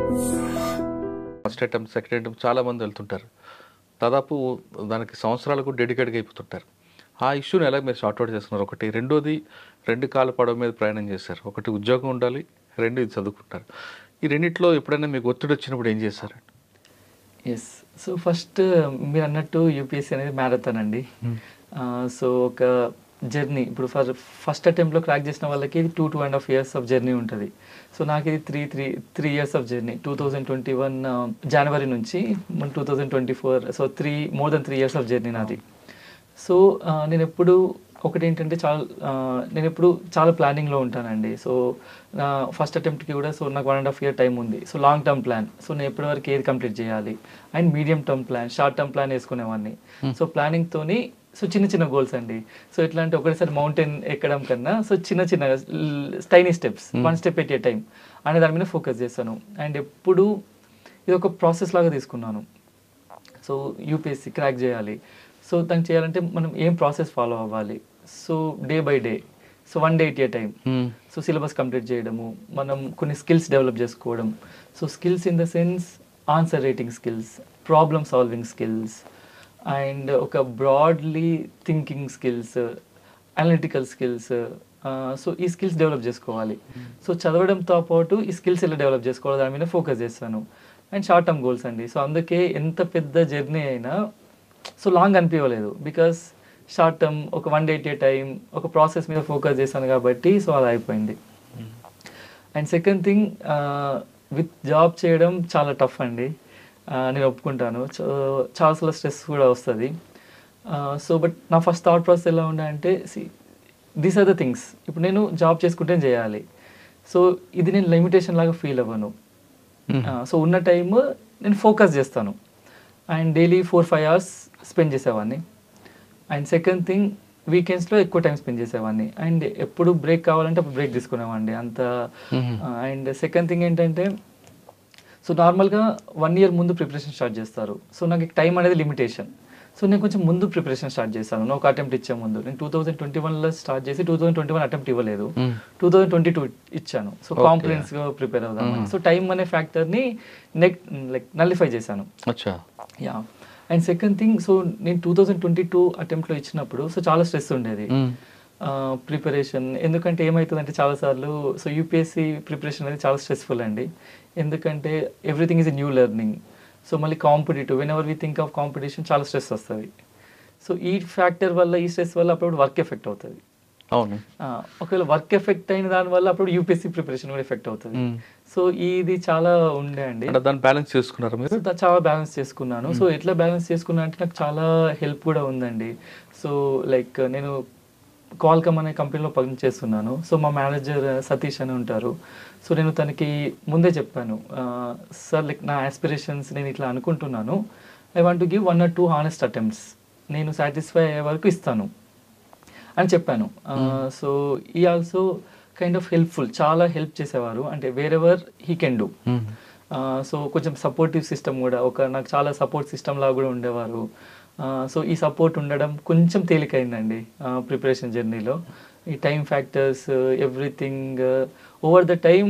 First attempt second attempt చాలా మంది వెళ్తుంటారు దాదాపు దానికి సంవత్సరాలకు డెడికేట్గా అయిపోతుంటారు ఆ ఇష్యూని ఎలా మీరు సార్ట్అవుట్ చేస్తున్నారు ఒకటి రెండోది రెండు కాళ్ళ పడవ మీద ప్రయాణం చేశారు ఒకటి ఉద్యోగం ఉండాలి రెండు ఇది చదువుకుంటారు ఈ రెండిట్లో ఎప్పుడైనా మీకు ఒత్తిడి వచ్చినప్పుడు ఏం చేశారు ఎస్ సో ఫస్ట్ మీరు అన్నట్టు యూపీఎస్సీ అనేది మ్యారథాన్ అండి సో ఒక జర్నీ ఇప్పుడు ఫర్ ఫస్ట్ అటెంప్ట్లో క్రాక్ చేసిన వాళ్ళకి two two and half years of journey ఉంటుంది సో నాకు ఇది three three three years of journey two thousand twenty one జనవరి నుంచి మన two thousand twenty four so three more then three years of journey నాది so ఆ, నేను ఎప్పుడు ఒకటి ఏంటంటే చాలా ఆ, నేను ఎప్పుడు చాలా ప్లానింగ్లో ఉంటానండి సో నా ఫస్ట్ అటెంప్ట్కి కూడా సో నాకు one and half year time ఉంది so long term plan so నేను ఎప్పటి వరకు ఏది కంప్లీట్ చేయాలి and medium term plan short term plan వేసుకునేవాడిని సో ప్లానింగ్తోని సో చిన్న చిన్న గోల్స్ అండి సో ఎట్లా అంటే ఒకటేసారి మౌంటైన్ ఎక్కడం కన్నా సో చిన్న చిన్న tiny steps one step at a time అనే దాని మీద ఫోకస్ చేస్తాను అండ్ ఎప్పుడు ఇది ఒక ప్రాసెస్ లాగా తీసుకున్నాను సో యూపీఎస్సీ క్రాక్ చేయాలి సో దానికి చేయాలంటే మనం ఏం ప్రాసెస్ ఫాలో అవ్వాలి so day by day so one day at a time so syllabus complete చేయడము మనం కొన్ని స్కిల్స్ డెవలప్ చేసుకోవడం so skills in the sense answer writing skills problem solving skills and ఒక broadly thinking skills analytical skills so ఈ skills develop చేసుకోవాలి so చదవడంతో పాటు ఈ స్కిల్స్ ఎలా డెవలప్ చేసుకోవాలి దాని మీద ఫోకస్ చేస్తాను అండ్ షార్ట్ టర్మ్ గోల్స్ అండి సో అందుకే ఎంత పెద్ద జర్నీ అయినా సో లాంగ్ అనిపించలేదు బికాస్ షార్ట్ టర్మ్ ఒక one day at a time ఒక ప్రాసెస్ మీద ఫోకస్ చేశాను కాబట్టి సో అది అయిపోయింది and second thing with job చేయడం చాలా టఫ్ అండి ఆ, నేను ఒప్పుకుంటాను సో చాలా స్ట్రెస్ కూడా వస్తుంది సో బట్ నా ఫస్ట్ థాట్ ప్రాసెస్ ఎలా ఉండే అంటే దీస్ ఆర్ ద థింగ్స్ ఇప్పుడు నేను జాబ్ చేసుకుంటే చేయాలి సో ఇది నేను లిమిటేషన్ లాగా ఫీల్ అవ్వను సో ఉన్న టైం నేను ఫోకస్ చేస్తాను and daily four five hours spend చేసేవాడిని అండ్ సెకండ్ థింగ్ వీకెండ్స్లో ఎక్కువ టైం స్పెండ్ చేసేవాడిని అండ్ ఎప్పుడు బ్రేక్ కావాలంటే అప్పుడు బ్రేక్ తీసుకునేవాడిని అంత అండ్ సెకండ్ థింగ్ ఏంటంటే సో నార్మల్గా వన్ ఇయర్ ముందు ప్రిపరేషన్ స్టార్ట్ చేస్తారు సో నాకు టైం అనేది లిమిటేషన్ సో నేను కొంచెం ముందు ప్రిపరేషన్ స్టార్ట్ చేశాను నేను ఒక అటెంప్ట్ ఇచ్చే ముందు నేను టూ థౌసండ్ ట్వంటీ వన్లో స్టార్ట్ చేసి two thousand twenty one attempt ఇవ్వలేదు టూ థౌసండ్ ట్వంటీ టూ ఇచ్చాను సో Okay. కాన్ఫిడెన్స్గా ప్రిపేర్ అవుదామని సో టైం అనే ఫ్యాక్టర్ని నెక్ లైక్ నల్లిఫై చేశాను అచ్చా yeah and second thing so నేను టూ థౌజండ్ ట్వంటీ టూ అటెంప్ట్లో ఇచ్చినప్పుడు సో చాలా స్ట్రెస్ ఉండేది ప్రిపరేషన్ ఎందుకంటే ఏమవుతుందంటే చాలాసార్లు సో యూపీఎస్సీ ప్రిపరేషన్ అనేది చాలా స్ట్రెస్ఫుల్ అండి ఎందుకంటే everything is a new learning so మళ్ళీ competitive whenever we think of competition చాలా స్ట్రెస్ వస్తుంది సో ఈ ఫ్యాక్టర్ వల్ల ఈ స్ట్రెస్ వల్ల అప్పుడు వర్క్ ఎఫెక్ట్ అవుతుంది అవును ఆ, ఒకవేళ వర్క్ ఎఫెక్ట్ అయిన దాని వల్ల అప్పుడు యూపీఎస్సీ ప్రిపరేషన్ కూడా ఎఫెక్ట్ అవుతుంది Mm. సో ఇది చాలా ఉండే అండి అంటే దాన్ని బ్యాలెన్స్ చేసుకున్నారా మీరు సో దా- చాలా బ్యాలెన్స్ చేసుకున్నాను సో ఎట్లా బ్యాలెన్స్ చేసుకున్నా అంటే నాకు చాలా హెల్ప్ కూడా ఉందండి సో లైక్ నేను కాల్కమ్ అనే కంపెనీలో పనిచేస్తున్నాను సో మా మేనేజర్ సతీష్ అని ఉంటారు సో నేను తనకి ముందే చెప్పాను సార్ లైక్ నా ఆస్పిరేషన్స్ నేను ఇట్లా అనుకుంటున్నాను I want give one or two honest attempts నేను సాటిస్ఫై అయ్యే వరకు ఇస్తాను అని చెప్పాను సో ఈ ఆల్సో కైండ్ ఆఫ్ హెల్ప్ఫుల్ చాలా హెల్ప్ చేసేవారు అంటే whatever he can do so కొంచెం సపోర్టివ్ సిస్టమ్ కూడా ఒక నాకు చాలా సపోర్ట్ సిస్టమ్ లాగా కూడా ఉండేవారు సో ఈ సపోర్ట్ ఉండడం కొంచెం తేలికైందండి ప్రిపరేషన్ జర్నీలో ఈ time factors everything over the time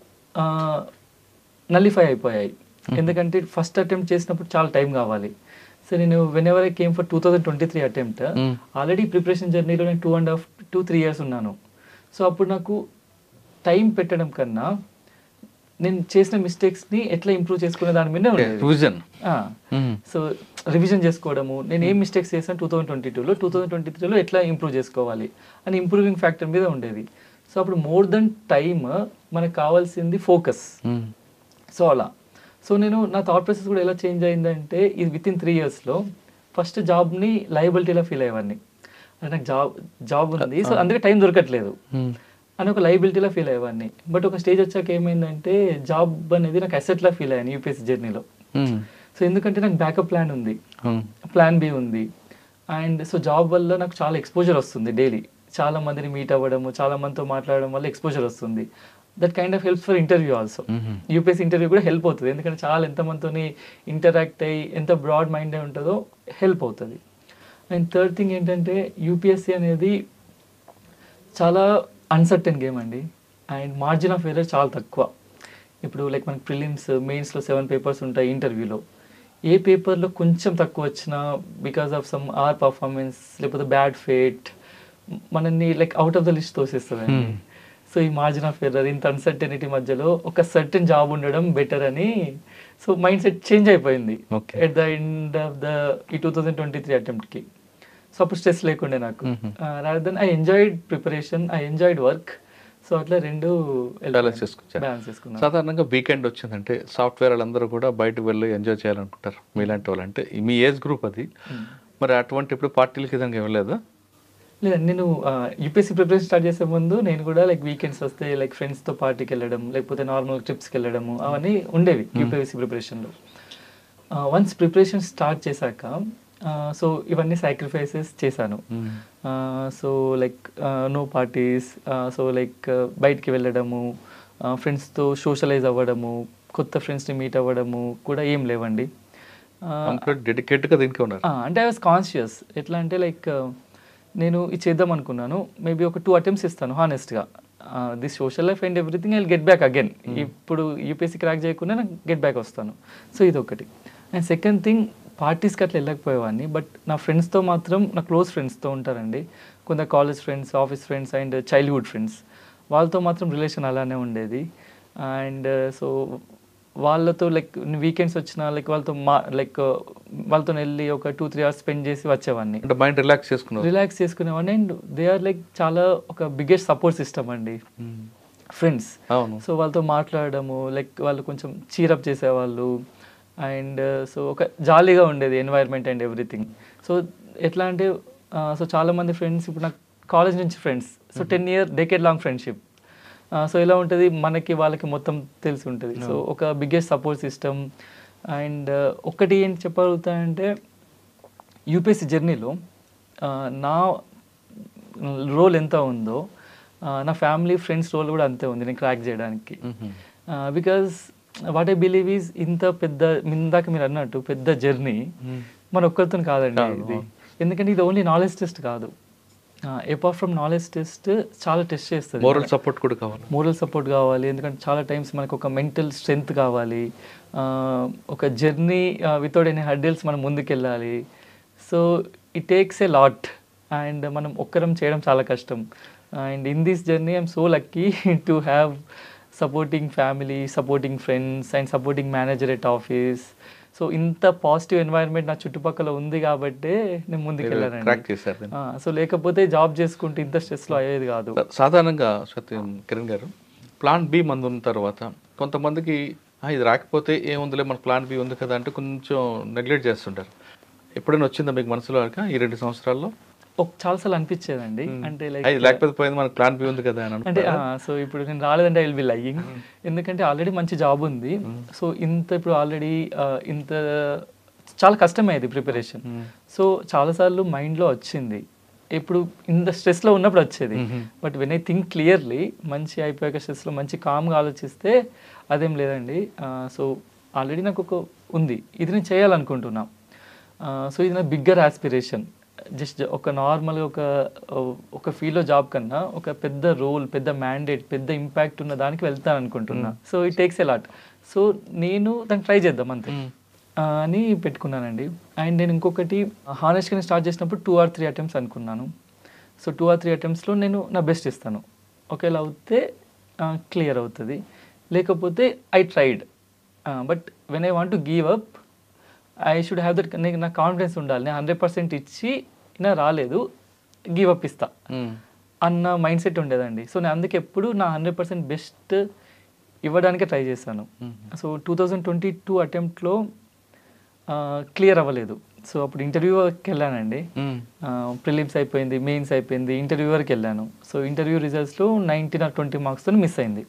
nullify అయిపోయాయి ఎందుకంటే ఫస్ట్ అటెంప్ట్ చేసినప్పుడు చాలా టైం కావాలి సో నేను whenever I came for two thousand twenty three attempt Mm. Already preparation జర్నీలో నేను two and half two three years ఉన్నాను సో అప్పుడు నాకు టైం పెట్టడం కన్నా నేను చేసిన మిస్టేక్స్ని ఎట్లా ఇంప్రూవ్ చేసుకునే దాని మీదనే ఉండేది రివిజన్ ఆ, సో రివిజన్ చేసుకోవడము నేను ఏం మిస్టేక్స్ చేశాను టూ థౌసండ్ ట్వంటీ టూలో టూ థౌసండ్ ట్వంటీ త్రీలో ఎట్లా ఇంప్రూవ్ చేసుకోవాలి అని ఇంప్రూవింగ్ ఫ్యాక్టర్ మీద ఉండేది సో అప్పుడు మోర్ దెన్ టైమ్ మనకు కావాల్సింది ఫోకస్ సో అలా సో నేను నా థాట్ ప్రాసెస్ కూడా ఎలా చేంజ్ అయిందంటే ఇది విత్ ఇన్ త్రీ ఇయర్స్లో ఫస్ట్ జాబ్ని లయబిలిటీలో ఫీల్ అయ్యేవాడిని అంటే నాకు జాబ్ జాబ్ ఉంది సో అందుకే టైం దొరకట్లేదు అని ఒక లైబిలిటీలో ఫీల్ అయ్యేవాడిని బట్ ఒక స్టేజ్ వచ్చాక ఏమైందంటే జాబ్ అనేది నాకు అసెట్లా ఫీల్ అయ్యాను యూపీఎస్సీ జర్నీలో సో ఎందుకంటే నాకు బ్యాకప్ ప్లాన్ ఉంది ప్లాన్ బి ఉంది అండ్ సో జాబ్ వల్ల నాకు చాలా ఎక్స్పోజర్ వస్తుంది డైలీ చాలా మందిని మీట్ అవ్వడము చాలా మందితో మాట్లాడడం వల్ల ఎక్స్పోజర్ వస్తుంది that kind of helps for interview also UPSC interview కూడా హెల్ప్ అవుతుంది ఎందుకంటే చాలా ఎంతమందితోని ఇంటరాక్ట్ అయ్యి ఎంత బ్రాడ్ మైండ్ ఉంటుందో హెల్ప్ అవుతుంది అండ్ థర్డ్ థింగ్ ఏంటంటే యూపీఎస్సీ అనేది చాలా అన్సర్టెన్ గేమ్ అండి అండ్ మార్జిన్ ఆఫ్ ఎర్రర్ చాలా తక్కువ ఇప్పుడు లైక్ మనకి ప్రిలిమ్స్ మెయిన్స్లో సెవెన్ పేపర్స్ ఉంటాయి ఇంటర్వ్యూలో ఏ పేపర్లో కొంచెం తక్కువ వచ్చినా because of some or performance లేకపోతే బ్యాడ్ ఫేట్ మనల్ని like out of the list తోసేస్తుందండి Hmm. సో ఈ మార్జిన్ ఆఫ్ ఎర్రర్ ఇంత అన్సర్టనిటీ మధ్యలో ఒక సర్టన్ జాబ్ ఉండడం బెటర్ అని సో మైండ్ సెట్ చేంజ్ అయిపోయింది Okay. At the end of the ఈ టూ థౌజండ్ ట్వంటీ త్రీ అటెంప్ట్కి సో అప్పుడు స్ట్రెస్ లేకుండే నాకు Mhm. Rather than I enjoyed preparation I enjoyed work so అట్లా రెండు బ్యాలెన్స్ చేసుకొచ్చారు బ్యాలెన్స్ చేసుకున్నాను సాధారణంగా వీకెండ్ వచ్చిందంటే సాఫ్ట్వేర్ వాళ్ళందరూ కూడా బయటకు వెళ్ళి ఎంజాయ్ చేయాలనుకుంటారు మీలాంటి వాళ్ళు అంటే మీ ఏజ్ గ్రూప్ అది Hmm. మరి అటువంటి ఇప్పుడు పార్టీలకి విధంగా ఇవ్వలేదా లేదండి నేను యూపీఎస్సీ ప్రిపరేషన్ స్టార్ట్ చేసే ముందు నేను కూడా లైక్ వీకెండ్స్ వస్తే లైక్ ఫ్రెండ్స్తో పార్టీకి వెళ్ళడం లేకపోతే నార్మల్ ట్రిప్స్కి వెళ్ళడము అవన్నీ ఉండేవి యూపీఎస్సీ ప్రిపరేషన్లో వన్స్ ప్రిపరేషన్ స్టార్ట్ చేశాక సో ఇవన్నీ సాక్రిఫైసెస్ చేశాను so like no parties so like బయటికి వెళ్ళడము ఫ్రెండ్స్తో సోషలైజ్ అవ్వడము కొత్త ఫ్రెండ్స్ని మీట్ అవ్వడము కూడా ఏం లేవండి Uh, కంప్లీట్ డెడికేట్గా దీనికి ఉన్నారు ఆ, అంటే ఐ వాస్ కాన్షియస్ ఎట్లా అంటే లైక్ నేను ఇది చేద్దాం అనుకున్నాను మేబీ ఒక టూ అటెంప్ట్స్ ఇస్తాను హానెస్ట్గా this social life and everything I get back again ఇప్పుడు యూపీఎస్సీ క్రాక్ చేయకుండా నాకు గెట్ బ్యాక్ వస్తాను సో ఇది ఒకటి అండ్ సెకండ్ థింగ్ పార్టీస్కి అట్లా వెళ్ళకపోయేవాడిని బట్ నా ఫ్రెండ్స్తో మాత్రం నా క్లోజ్ ఫ్రెండ్స్తో ఉంటారండి కొంత college friends office friends and childhood friends వాళ్ళతో మాత్రం రిలేషన్ అలానే ఉండేది అండ్ సో వాళ్ళతో లైక్ వీకెండ్స్ వచ్చినా లైక్ వాళ్ళతో మా లైక్ వాళ్ళతో వెళ్ళి ఒక టూ త్రీ అవర్స్ స్పెండ్ చేసి వచ్చేవాడిని అంటే మైండ్ రిలాక్స్ చేసుకున్నారు రిలాక్స్ చేసుకునేవాడిని అండ్ దే ఆర్ లైక్ చాలా ఒక బిగ్గెస్ట్ సపోర్ట్ సిస్టమ్ అండి ఫ్రెండ్స్ అవును సో వాళ్ళతో మాట్లాడడము లైక్ వాళ్ళు కొంచెం చీరప్ చేసేవాళ్ళు అండ్ సో ఒక జాలీగా ఉండేది ఎన్వైర్న్మెంట్ అండ్ ఎవ్రీథింగ్ సో ఎట్లా అంటే సో చాలా మంది ఫ్రెండ్స్ ఇప్పుడు నాకు కాలేజ్ నుంచి friends so ten year decade long friendship so ఎలా ఉంటుంది మనకి వాళ్ళకి మొత్తం తెలిసి ఉంటుంది సో ఒక బిగ్గెస్ట్ సపోర్ట్ సిస్టమ్ అండ్ ఒకటి ఏంటి చెప్పగలుగుతానంటే యూపీఎస్సీ జర్నీలో నా రోల్ ఎంత ఉందో ఆ, నా ఫ్యామిలీ ఫ్రెండ్స్ రోల్ కూడా అంతే ఉంది నేను క్రాక్ చేయడానికి because what I believe is ఇంత పెద్ద ఇందాక మీరు అన్నట్టు పెద్ద జర్నీ మన ఒక్కరితో కాదండి కాదు, ఇది అవును. ఎందుకంటే ఇది ఓన్లీ నాలెడ్జ్ టెస్ట్ కాదు అపార్ట్ ఫ్రమ్ నాలెడ్జ్ టెస్ట్ చాలా టెస్ట్ చేస్తుంది మోరల్ సపోర్ట్ కూడా కావాలి మోరల్ సపోర్ట్ కావాలి ఎందుకంటే చాలా టైమ్స్ మనకు ఒక మెంటల్ స్ట్రెంగ్త్ కావాలి ఆ, ఒక జర్నీ వితౌట్ ఎనీ హర్డిల్స్ మనం ముందుకెళ్ళాలి so it takes a lot and మనం ఒక్కరం చేయడం చాలా కష్టం and in this journey I'm so lucky to have supporting family supporting friends and supporting manager at office so ఇంత పాజిటివ్ ఎన్వైరన్మెంట్ నా చుట్టుపక్కల ఉంది కాబట్టే నేను ముందుకెళ్ళానండి క్రాక్ చేశారు దీన్ని. సో లేకపోతే జాబ్ చేసుకుంటే ఇంత స్ట్రెస్లో అయ్యేది కాదు సాధారణంగా సత్యం కిరణ్ గారు ప్లాన్ బి మంది ఉన్న తర్వాత కొంతమందికి "ఆ, ఇది రాకపోతే ఏముందిలే మన ప్లాన్ బి ఉంది కదా అంటే కొంచెం నెగ్లెక్ట్ చేస్తుంటారు ఎప్పుడైనా వచ్చిందా మీకు మనసులో అడక ఈ రెండు సంవత్సరాల్లో ఒక చాలాసార్లు అనిపించేదండి అంటే "ఆ, ఇది లైక్ లేకపోతే పోయింది మనకు ప్లాన్ బి ఉంది కదా అని అంటే అనుకుంటారా? సో ఇప్పుడు నేను రాలేదంటే ఐ విల్ బి లయ్యింగ్ ఎందుకంటే ఆల్రెడీ మంచి జాబ్ ఉంది సో ఇంత ఇప్పుడు ఆల్రెడీ ఇంత చాలా కష్టమయ్యేది ప్రిపరేషన్ Hmm. సో చాలాసార్లు మైండ్లో వచ్చింది ఇప్పుడు ఇంత స్ట్రెస్లో ఉన్నప్పుడు వచ్చేది Mhm. But when I think clearly మంచి అయిపోయాక స్ట్రెస్లో మంచి కామ్గా ఆలోచిస్తే అదేం లేదండి సో ఆల్రెడీ నాకు ఒక ఉంది ఇది నేను చేయాలనుకుంటున్నా సో ఇది నా బిగ్గర్ ఆస్పిరేషన్ జస్ట్ ఒక నార్మల్గా ఒక ఒక ఫీల్డ్లో జాబ్ కన్నా ఒక పెద్ద రోల్ పెద్ద మ్యాండేట్ పెద్ద ఇంపాక్ట్ ఉన్న దానికి వెళ్తాను అనుకుంటున్నా so it takes a lot so నేను దాన్ని ట్రై చేద్దాం అంతే మ్మ్. ఆ, అని పెట్టుకున్నానండి అండ్ నేను ఇంకొకటి హానెస్ట్గా నేను స్టార్ట్ చేసినప్పుడు టూ ఆర్ త్రీ అటెంప్ట్స్ అనుకున్నాను సో టూ ఆర్ త్రీ అటెంప్ట్స్లో నేను నా బెస్ట్ ఇస్తాను ఒకవేళ అవుతే క్లియర్ అవుతుంది లేకపోతే I tried but when I want to give up I should have that నాకు కాన్ఫిడెన్స్ ఉండాలి నేను హండ్రెడ్ పర్సెంట్ ఇచ్చి నా రాలేదు గివ్ అప్ ఇస్తా మ్మ్. అన్న మైండ్ సెట్ ఉండేదండి సో నేను అందుకే ఎప్పుడు నా హండ్రెడ్ పర్సెంట్ బెస్ట్ ఇవ్వడానికే ట్రై చేశాను hmm. So two thousand twenty two అటెంప్ట్లో క్లియర్ అవ్వలేదు సో అప్పుడు ఇంటర్వ్యూ వరకు వెళ్ళానండి మ్మ్. ప్రిలిమ్స్ అయిపోయింది మెయిన్స్ అయిపోయింది ఇంటర్వ్యూ వరకు వెళ్ళాను సో ఇంటర్వ్యూ రిజల్ట్స్లో నైన్టీన్ ఆర్ ట్వంటీ మార్క్స్తో మిస్ అయింది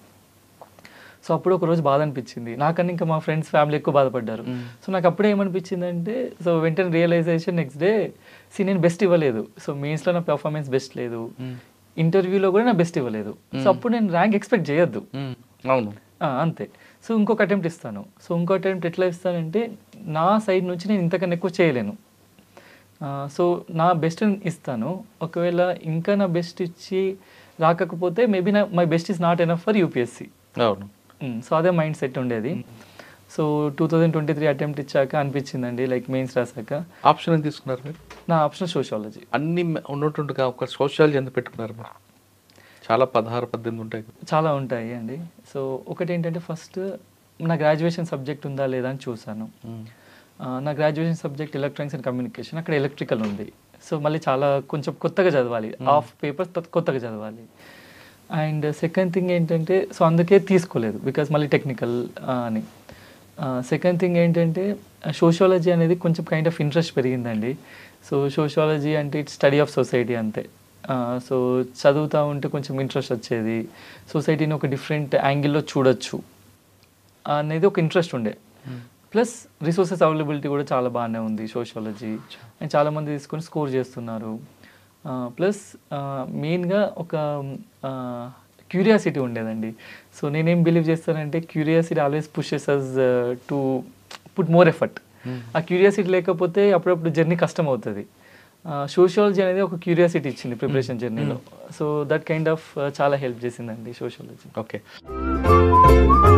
సో అప్పుడు ఒక రోజు బాధ అనిపించింది నాకన్నా ఇంకా మా ఫ్రెండ్స్ ఫ్యామిలీ ఎక్కువ బాధపడ్డారు మ్మ్. సో నాకు అప్పుడే ఏమనిపించింది అంటే సో వెంటనే రియలైజేషన్ నెక్స్ట్ డే సి నేను బెస్ట్ ఇవ్వలేదు సో మెయిన్స్లో నా పెర్ఫార్మెన్స్ బెస్ట్ లేదు మ్మ్. ఇంటర్వ్యూలో కూడా నా బెస్ట్ ఇవ్వలేదు సో అప్పుడు నేను ర్యాంక్ ఎక్స్పెక్ట్ చేయొద్దు మ్మ్. అవును ఆ, అంతే సో ఇంకొక అటెంప్ట్ ఇస్తాను సో ఇంకో అటెంప్ట్ ఎట్లా ఇస్తానంటే నా సైడ్ నుంచి నేను ఇంతకన్నా ఎక్కువ చేయలేను ఆ, సో నా బెస్ట్ ఇస్తాను ఒకవేళ ఇంకా నా బెస్ట్ ఇచ్చి రాకపోతే మేబీ నా my best is not enough for UPSC అవును సో అదే మైండ్ సెట్ ఉండేది so two thousand twenty three attempt ఇచ్చాక అనిపించిందండి లైక్ మెయిన్స్ రాసాక ఆప్షన్ ఏం తీసుకున్నారు మీరు నా ఆప్షన్ సోషాలజీ అన్ని ఉన్నట్టుండగా ఒక సోషాలజీ ఎందుకు పెట్టుకున్నారు మీరు చాలా పదహారు పద్దెనిమిది ఉంటాయి కదా. చాలా ఉంటాయి అండి సో ఒకటి ఏంటంటే ఫస్ట్ నా గ్రాడ్యుయేషన్ సబ్జెక్ట్ ఉందా లేదా అని చూసాను ఆ, నా graduation subject electronics and communication అక్కడ ఎలక్ట్రికల్ ఉంది సో మళ్ళీ చాలా కొంచెం కొత్తగా చదవాలి హాఫ్ పేపర్స్ కొత్తగా చదవాలి అండ్ సెకండ్ థింగ్ ఏంటంటే సో అందుకే తీసుకోలేదు బికాస్ మళ్ళీ టెక్నికల్ అని సెకండ్ థింగ్ ఏంటంటే సోషియాలజీ అనేది కొంచెం కైండ్ ఆఫ్ ఇంట్రెస్ట్ పెరిగిందండి సో సోషియాలజీ అంటే ఇట్స్ స్టడీ ఆఫ్ సొసైటీ అంతే సో చదువుతూ ఉంటే కొంచెం ఇంట్రెస్ట్ వచ్చేది సొసైటీని ఒక డిఫరెంట్ యాంగిల్లో చూడొచ్చు అనేది ఒక ఇంట్రెస్ట్ ఉండే ప్లస్ రిసోర్సెస్ అవైలబిలిటీ కూడా చాలా బాగానే ఉంది సోషియాలజీ అండ్ చాలామంది తీసుకొని స్కోర్ చేస్తున్నారు ప్లస్ మెయిన్గా ఒక క్యూరియాసిటీ ఉండేదండి సో నేనేం బిలీవ్ చేస్తానంటే curiosity always pushes us to put more effort ఆ క్యూరియాసిటీ లేకపోతే అప్పుడప్పుడు జర్నీ కష్టం అవుతుంది సోషియాలజీ అనేది ఒక క్యూరియాసిటీ ఇచ్చింది ప్రిపరేషన్ జర్నీలో సో దట్ కైండ్ ఆఫ్ చాలా హెల్ప్ చేసిందండి సోషియాలజీ ఓకే